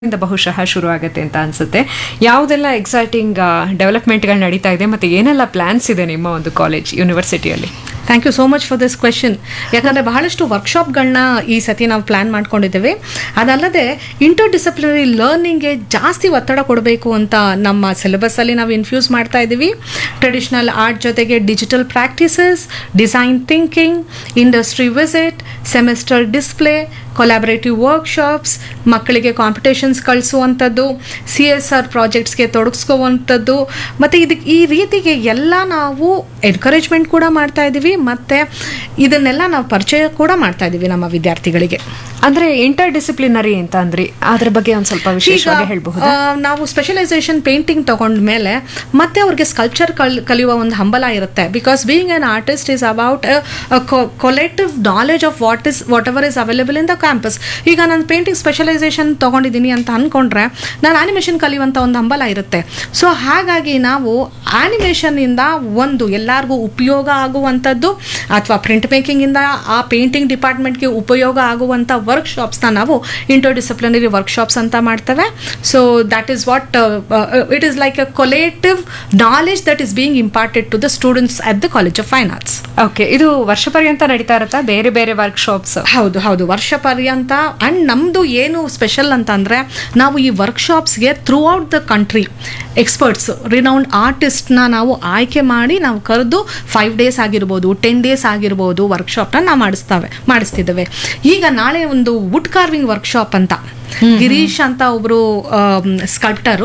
ಇಂದ ಬಹುಶಃ ಶುರು ಆಗುತ್ತೆ ಅಂತ ಅನ್ಸುತ್ತೆ ಯಾವುದೆಲ್ಲ ಎಕ್ಸೈಟಿಂಗ್ ಡೆವಲಪ್ಮೆಂಟ್ಗಳು ನಡೀತಾ ಇದೆ ಮತ್ತೆ ಏನೆಲ್ಲ ಪ್ಲಾನ್ಸ್ ಇದೆ ನಿಮ್ಮ ಒಂದು ಕಾಲೇಜ್ ಯೂನಿವರ್ಸಿಟಿಯಲ್ಲಿ thank you so much for this question ಯಾಕಂದರೆ ಬಹಳಷ್ಟು ವರ್ಕ್ಶಾಪ್ಗಳನ್ನ ಈ ಸತಿ ನಾವು ಪ್ಲ್ಯಾನ್ ಮಾಡ್ಕೊಂಡಿದ್ದೇವೆ ಅದಲ್ಲದೆ ಇಂಟರ್ ಡಿಸಿಪ್ಲಿನರಿ ಲರ್ನಿಂಗ್ಗೆ ಜಾಸ್ತಿ ಒತ್ತಡ ಕೊಡಬೇಕು ಅಂತ ನಮ್ಮ ಸಿಲೆಬಸ್ಸಲ್ಲಿ ನಾವು ಇನ್ಫ್ಯೂಸ್ ಮಾಡ್ತಾ ಇದ್ದೀವಿ ಟ್ರೆಡಿಷ್ನಲ್ ಆರ್ಟ್ ಜೊತೆಗೆ digital practices design thinking industry visit semester display collaborative workshops ಮಕ್ಕಳಿಗೆ ಕಾಂಪಿಟೇಷನ್ಸ್ ಕಳಿಸುವಂಥದ್ದು ಸಿ ಎಸ್ ಆರ್ ಪ್ರಾಜೆಕ್ಟ್ಸ್ಗೆ ತೊಡಗಿಸ್ಕೋವಂಥದ್ದು ಮತ್ತು ಇದಕ್ಕೆ ಈ ರೀತಿಗೆ ಎಲ್ಲ ನಾವು ಎನ್ಕರೇಜ್ಮೆಂಟ್ ಕೂಡ ಮಾಡ್ತಾ ಇದ್ದೀವಿ ಮತ್ತು ಇದನ್ನೆಲ್ಲ ನಾವು ಪರಿಚಯ ಕೂಡ ಮಾಡ್ತಾ ಇದ್ದೀವಿ ನಮ್ಮ ವಿದ್ಯಾರ್ಥಿಗಳಿಗೆ ಅಂದ್ರೆ ಇಂಟರ್ ಡಿಸಿಪ್ಲಿನರಿ ಅಂತ ಅಂದ್ರಿ ಅದ್ರ ಬಗ್ಗೆ ಒಂದ್ ಸ್ವಲ್ಪ ವಿಶೇಷವಾಗಿ ಹೇಳ್ಬಹುದು ಆ, ನಾವು ಸ್ಪೆಷಲೈಸೇಷನ್ ಪೇಂಟಿಂಗ್ ತಗೊಂಡ ಮೇಲೆ ಮತ್ತೆ ಅವ್ರಿಗೆ ಸ್ಕಲ್ಪ್ಚರ್ ಕಲ್ ಕಲಿಯುವ ಒಂದು ಹಂಬಲ ಇರುತ್ತೆ because being an artist is about collective knowledge of what is whatever is available in the campus ಈಗ ನಾನು ಪೇಂಟಿಂಗ್ ಸ್ಪೆಷಲೈಸೇಷನ್ ತಗೊಂಡಿದ್ದೀನಿ ಅಂತ ಅಂದ್ಕೊಂಡ್ರೆ ನಾನು ಆನಿಮೇಷನ್ ಕಲಿಯುವಂಥ ಒಂದು ಹಂಬಲ ಇರುತ್ತೆ ಸೊ ಹಾಗಾಗಿ ನಾವು ಆನಿಮೇಷನ್ನಿಂದ ಒಂದು ಎಲ್ಲರಿಗೂ ಉಪಯೋಗ ಆಗುವಂಥದ್ದು ಅಥವಾ ಪ್ರಿಂಟ್ ಮೇಕಿಂಗಿಂದ ಆ ಪೇಂಟಿಂಗ್ ಡಿಪಾರ್ಟ್ಮೆಂಟ್ಗೆ ಉಪಯೋಗ ಆಗುವಂಥ ವರ್ಕ್ಶಾಪ್ಸ್ನ ನಾವು ಇಂಟರ್ ಡಿಸಿಪ್ಲಿನರಿ ವರ್ಕ್ಶಾಪ್ಸ್ ಅಂತ ಮಾಡ್ತೇವೆ so that is what it is like a collective knowledge that is being imparted to the students at the college of fine arts okay ಇದು ವರ್ಷ ಪರ್ಯಂತ ನಡೀತಾ ಇರುತ್ತಾ ಬೇರೆ ಬೇರೆ ವರ್ಕ್ಶಾಪ್ಸ್ ಹೌದು ಹೌದು ವರ್ಷ ಪರ್ಯಂತ ಆ್ಯಂಡ್ ನಮ್ಮದು ಏನು ಸ್ಪೆಷಲ್ ಅಂತಂದರೆ ನಾವು ಈ ವರ್ಕ್ಶಾಪ್ಸ್ಗೆ throughout the country experts renowned ಆರ್ಟಿಸ್ಟ್ನ ನಾವು ಆಯ್ಕೆ ಮಾಡಿ ನಾವು ಕರೆದು ಫೈವ್ ಡೇಸ್ ಆಗಿರ್ಬೋದು ಟೆನ್ ಡೇಸ್ ಆಗಿರ್ಬೋದು ವರ್ಕ್ಶಾಪ್ನ ನಾವು ಮಾಡಿಸ್ತಾವೆ ಮಾಡಿಸ್ತಿದ್ದೇವೆ ಈಗ ನಾಳೆ ಒಂದು ವುಡ್ ಕಾರ್ವಿಂಗ್ ವರ್ಕ್ಶಾಪ್ ಅಂತ ಗಿರೀಶ್ ಅಂತ ಒಬ್ರು ಸ್ಕಲ್ಪ್ಟರು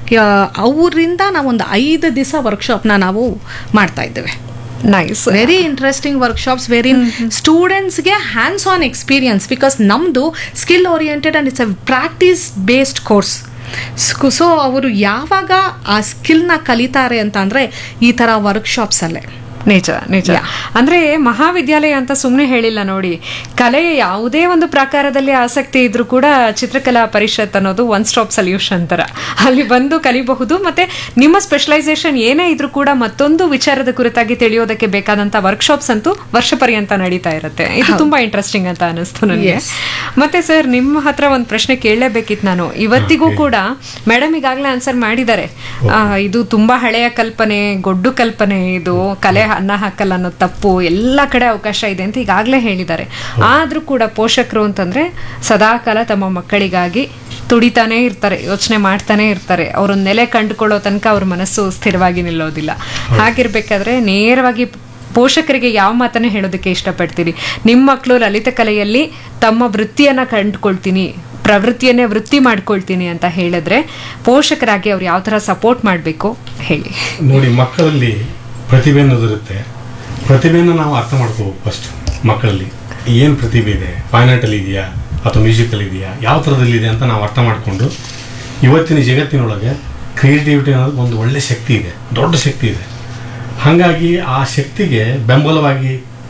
ಅವರಿಂದ ನಾವೊಂದು ಐದು ದಿವಸ ವರ್ಕ್ಶಾಪ್ನ ನಾವು ಮಾಡ್ತಾ ಇದ್ದೇವೆ nice very interesting workshops very ಸ್ಟೂಡೆಂಟ್ಸ್ಗೆ ಹ್ಯಾಂಡ್ಸ್ ಆನ್ ಎಕ್ಸ್ಪೀರಿಯನ್ಸ್ ಬಿಕಾಸ್ ನಮ್ಮದು skill oriented and it's a practice based course so ಅವರು ಯಾವಾಗ ಆ ಸ್ಕಿಲ್ನ ಕಲಿತಾರೆ ಅಂತ ಅಂದರೆ ಈ ಥರ ವರ್ಕ್ಶಾಪ್ಸಲ್ಲೇ ನಿಜ ನಿಜ ಅಂದ್ರೆ ಮಹಾವಿದ್ಯಾಲಯ ಅಂತ ಸುಮ್ಮನೆ ಹೇಳಿಲ್ಲ ನೋಡಿ ಕಲೆಯ ಯಾವುದೇ ಒಂದು ಪ್ರಕಾರದಲ್ಲಿ ಆಸಕ್ತಿ ಇದ್ರೂ ಕೂಡ ಚಿತ್ರಕಲಾ ಪರಿಷತ್ ಅನ್ನೋದು ಒನ್ ಸ್ಟಾಪ್ ಸೊಲ್ಯೂಷನ್ ತರ ಅಲ್ಲಿ ಬಂದು ಕಲಿಬಹುದು ಮತ್ತೆ ನಿಮ್ಮ ಸ್ಪೆಷಲೈಸೇಷನ್ ಏನೇ ಇದ್ರೂ ಕೂಡ ಮತ್ತೊಂದು ವಿಚಾರದ ಕುರಿತಾಗಿ ತಿಳಿಯೋದಕ್ಕೆ ಬೇಕಾದಂತ ವರ್ಕ್ಶಾಪ್ಸ್ ಅಂತೂ ವರ್ಷ ಪರ್ಯಂತ ನಡೀತಾ ಇರುತ್ತೆ ಇದು ತುಂಬಾ ಇಂಟ್ರೆಸ್ಟಿಂಗ್ ಅಂತ ಅನಿಸ್ತು ನನಗೆ Yes. ಮತ್ತೆ ಸರ್ ನಿಮ್ಮ ಹತ್ರ ಒಂದು ಪ್ರಶ್ನೆ ಕೇಳಲೇಬೇಕಿತ್ತು ನಾನು ಇವತ್ತಿಗೂ ಕೂಡ ಮೇಡಮ್ ಈಗಾಗಲೇ ಆನ್ಸರ್ ಮಾಡಿದ್ದಾರೆ ಆ, ಇದು ತುಂಬಾ ಹಳೆಯ ಕಲ್ಪನೆ ಗೊಡ್ಡು ಕಲ್ಪನೆ ಇದು ಕಲೆ ಅನ್ನ ಹಾಕಲ್ಲ ಅನ್ನೋ ತಪ್ಪು ಎಲ್ಲ ಕಡೆ ಅವಕಾಶ ಇದೆ ಅಂತ ಈಗಾಗಲೇ ಹೇಳಿದ್ದಾರೆ ಆದ್ರೂ ಕೂಡ ಪೋಷಕರು ಅಂತಂದ್ರೆ ಸದಾಕಾಲ ತಮ್ಮ ಮಕ್ಕಳಿಗಾಗಿ ತುಡಿತಾನೇ ಇರ್ತಾರೆ ಯೋಚನೆ ಮಾಡ್ತಾನೆ ಇರ್ತಾರೆ ಅವ್ರ ನೆಲೆ ಕಂಡುಕೊಳ್ಳೋ ತನಕ ಅವ್ರ ಮನಸ್ಸು ಸ್ಥಿರವಾಗಿ ನಿಲ್ಲೋದಿಲ್ಲ ಹಾಗಿರ್ಬೇಕಾದ್ರೆ ನೇರವಾಗಿ ಪೋಷಕರಿಗೆ ಯಾವ ಮಾತನ್ನ ಹೇಳೋದಕ್ಕೆ ಇಷ್ಟಪಡ್ತೀರಿ ನಿಮ್ಮ ಮಕ್ಕಳು ಲಲಿತ ಕಲೆಯಲ್ಲಿ ತಮ್ಮ ವೃತ್ತಿಯನ್ನ ಕಂಡುಕೊಳ್ತೀನಿ ಪ್ರವೃತ್ತಿಯನ್ನೇ ವೃತ್ತಿ ಮಾಡ್ಕೊಳ್ತೀನಿ ಅಂತ ಹೇಳಿದ್ರೆ ಪೋಷಕರಾಗಿ ಅವ್ರು ಯಾವ ಥರ ಸಪೋರ್ಟ್ ಮಾಡಬೇಕು ಹೇಳಿ ನೋಡಿ ಮಕ್ಕಳಲ್ಲಿ ಪ್ರತಿಭೆ ಅನ್ನೋದಿರುತ್ತೆ ಪ್ರತಿಭೆಯನ್ನು ನಾವು ಅರ್ಥ ಮಾಡ್ಕೋಬೇಕು ಫಸ್ಟ್ ಮಕ್ಕಳಲ್ಲಿ ಏನು ಪ್ರತಿಭೆ ಇದೆ ಫೈನಾಟಲ್ಲಿ ಇದೆಯಾ ಅಥವಾ ಮ್ಯೂಸಿಕಲ್ ಇದೆಯಾ ಯಾವ ಥರದಲ್ಲಿದೆ ಅಂತ ನಾವು ಅರ್ಥ ಮಾಡಿಕೊಂಡು ಇವತ್ತಿನ ಜಗತ್ತಿನೊಳಗೆ ಕ್ರಿಯೇಟಿವಿಟಿ ಅನ್ನೋದು ಒಂದು ಒಳ್ಳೆ ಶಕ್ತಿ ಇದೆ ದೊಡ್ಡ ಶಕ್ತಿ ಇದೆ ಹಾಗಾಗಿ ಆ ಶಕ್ತಿಗೆ ಬೆಂಬಲವಾಗಿ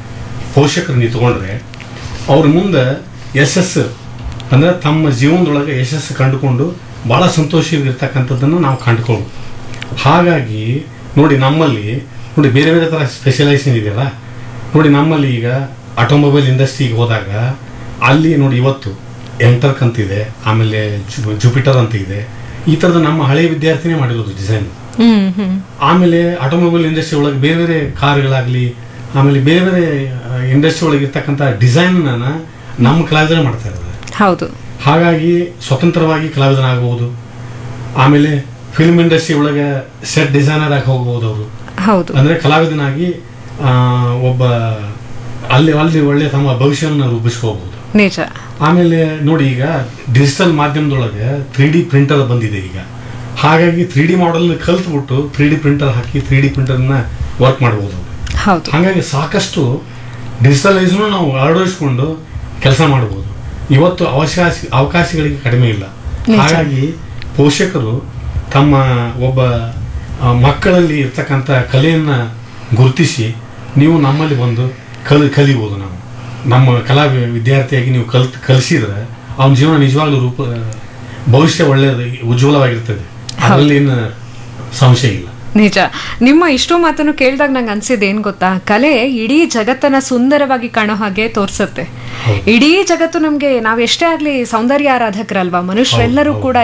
ಪೋಷಕರು ನಿಂತ್ಕೊಂಡ್ರೆ ಅವ್ರ ಮುಂದೆ ಯಶಸ್ಸು ಅಂದರೆ ತಮ್ಮ ಜೀವನದೊಳಗೆ ಯಶಸ್ಸು ಕಂಡುಕೊಂಡು ಭಾಳ ಸಂತೋಷವಾಗಿರ್ತಕ್ಕಂಥದ್ದನ್ನು ನಾವು ಕಂಡುಕೊಳ್ಳೋದು ಹಾಗಾಗಿ ನೋಡಿ ನಮ್ಮಲ್ಲಿ ನೋಡಿ ಬೇರೆ ಬೇರೆ ಥರ ಸ್ಪೆಷಲೈಸೇಷನ್ ಇದೆಯಲ್ಲ ನೋಡಿ ನಮ್ಮಲ್ಲಿ ಈಗ ಆಟೋಮೊಬೈಲ್ ಇಂಡಸ್ಟ್ರಿಗೆ ಹೋದಾಗ ಅಲ್ಲಿ ನೋಡಿ ಇವತ್ತು ಎಂಟರ್ಕ್ ಅಂತ ಇದೆ ಆಮೇಲೆ ಜು- ಜುಪಿಟರ್ ಅಂತ ಇದೆ ಈ ಥರದ ನಮ್ಮ ಹಳೆ ವಿದ್ಯಾರ್ಥಿನೇ ಮಾಡಿರೋದು ಡಿಸೈನ್ ಹ್ಮ್ ಹ್ಮ್ ಆಮೇಲೆ ಆಟೋಮೊಬೈಲ್ ಇಂಡಸ್ಟ್ರಿ ಒಳಗೆ ಬೇರೆ ಬೇರೆ ಕಾರ್ಗಳಾಗಲಿ ಆಮೇಲೆ ಬೇರೆ ಬೇರೆ ಇಂಡಸ್ಟ್ರಿ ಒಳಗೆ ಇರ್ತಕ್ಕಂಥ ಡಿಸೈನ್ನ ನಮ್ಮ ಕಲಾವಿದರೇ ಮಾಡ್ತಾ ಇರೋದು ಹೌದು ಹಾಗಾಗಿ ಸ್ವತಂತ್ರವಾಗಿ ಕಲಾವಿದನಾಗಬಹುದು ಆಮೇಲೆ ಫಿಲ್ಮ್ ಇಂಡಸ್ಟ್ರಿ ಒಳಗೆ ಸೆಟ್ ಡಿಸೈನರ್ ಆಗಿ ಹೋಗ್ಬೋದು ಅವರು ಹೌದು ಅಂದ್ರೆ ಕಲಾವಿದನಾಗಿ ಆ, ಒಬ್ಬ ಅಲ್ಲಿ ಅಲ್ಲಿ ಒಳ್ಳೆ ತಮ್ಮ ಭವಿಷ್ಯವನ್ನು ರೂಪಿಸ್ಕೋಬಹುದು ನಿಜ ಆಮೇಲೆ ನೋಡಿ ಈಗ ಡಿಜಿಟಲ್ ಮಾಧ್ಯಮದೊಳಗೆ ತ್ರೀ ಡಿ ಪ್ರಿಂಟರ್ ಬಂದಿದೆ ಈಗ ಹಾಗಾಗಿ ತ್ರೀ ಡಿ ಮಾಡೆಲ್ ಕಲ್ತ್ಬಿಟ್ಟು ತ್ರೀ ಡಿ ಪ್ರಿಂಟರ್ ಹಾಕಿ ತ್ರೀ ಡಿ ಪ್ರಿಂಟರ್ನ ವರ್ಕ್ ಮಾಡ್ಬೋದು ಹೌದು ಹಾಗಾಗಿ ಸಾಕಷ್ಟು ಡಿಜಿಟಲೈಸ್ನು ನಾವು ಅಳವಡಿಸ್ಕೊಂಡು ಕೆಲಸ ಮಾಡ್ಬೋದು ಇವತ್ತು ಅವಕಾಶ ಅವಕಾಶಗಳಿಗೆ ಕಡಿಮೆ ಇಲ್ಲ ನಿಜ. ಹಾಗಾಗಿ ಪೋಷಕರು ತಮ್ಮ ಒಬ್ಬ ಆ, ಮಕ್ಕಳಲ್ಲಿ ಇರ್ತಕ್ಕಂಥ ಕಲೆಯನ್ನ ಗುರುತಿಸಿ ನೀವು ನಮ್ಮಲ್ಲಿ ಬಂದು ಕಲಿ ಕಲಿಬೋದು ನಾವು ನಮ್ಮ ಕಲಾ ವಿ- ವಿದ್ಯಾರ್ಥಿಯಾಗಿ ನೀವು ಕಲ್ ಕಲಿಸಿದ್ರೆ ಅವನ ಜೀವನ ನಿಜವಾಗ್ಲೂ ರೂಪ ಭವಿಷ್ಯ ಒಳ್ಳೆಯದು ಉಜ್ವಲವಾಗಿರ್ತದೆ ಅದರಲ್ಲಿ ಏನು ಸಂಶಯ ಇಲ್ಲ ನಿಜ ನಿಮ್ಮ ಇಷ್ಟು ಮಾತನ್ನು ಕೇಳಿದಾಗ ನಂಗೆ ಅನ್ಸಿದ್ದು ಏನ್ ಗೊತ್ತಾ ಕಲೆ ಇಡೀ ಜಗತ್ತನ್ನ ಸುಂದರವಾಗಿ ಕಾಣೋ ಹಾಗೆ ತೋರ್ಸತ್ತೆ ಇಡೀ ಜಗತ್ತು ನಮ್ಗೆ ನಾವ್ ಎಷ್ಟೇ ಆಗ್ಲಿ ಸೌಂದರ್ಯ ಆರಾಧಕರಲ್ವಾ ಮನುಷ್ಯರೆಲ್ಲರೂ ಕೂಡ